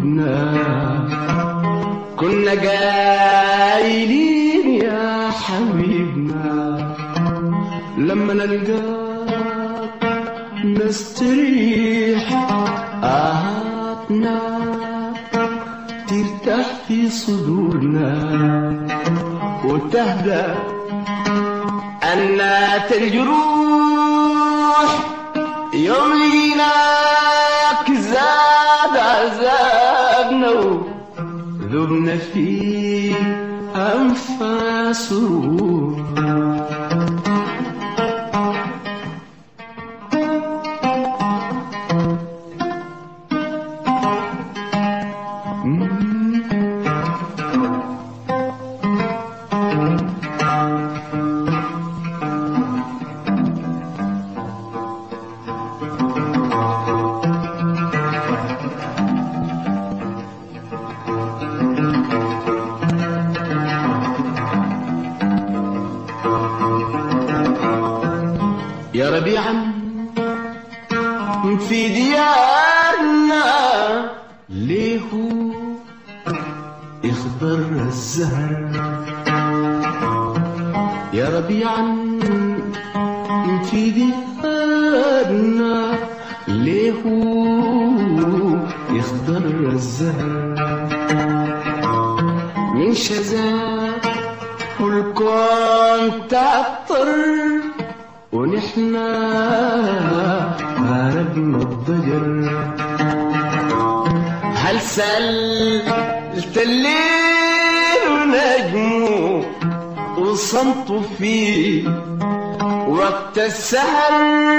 حبيبنا كنا قايلين يا حبيبنا لما نلقاك نستريح آهاتنا ترتاح في صدورنا وتهدى أنات الجروح يوم لقيناك زاد عذابنا ذبنا في أنفاس روح يا ربيعا في ديارنا ليه يخضر الزهر يا ربيعا في ديارنا ليه يخضر الزهر من شذا والكون تعطر ونحنا هربنا الضجر هل سألت الليل ونجمه وصمته فيه وقت السهر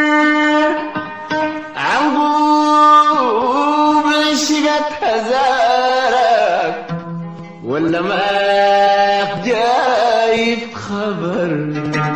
عن قوب عشقت هزارك ولا ما جايب خبر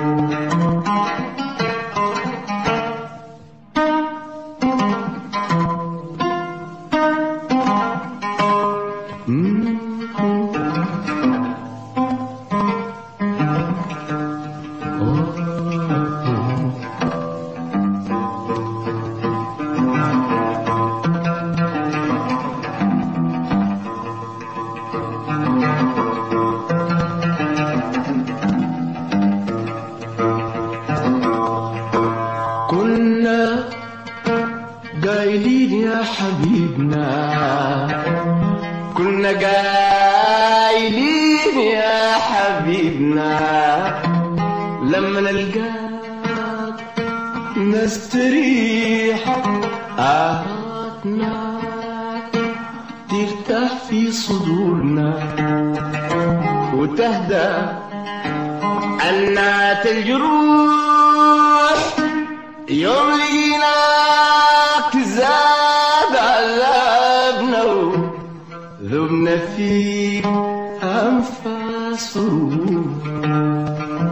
كنا قايلين يا حبيبنا كنا قايلين يا حبيبنا لما نلقاك نستريح آهاتنا ترتاح في صدورنا وتهدى أنات الجروح يوم لقيناك زاد عذابنا ذبنا في أنفاس روح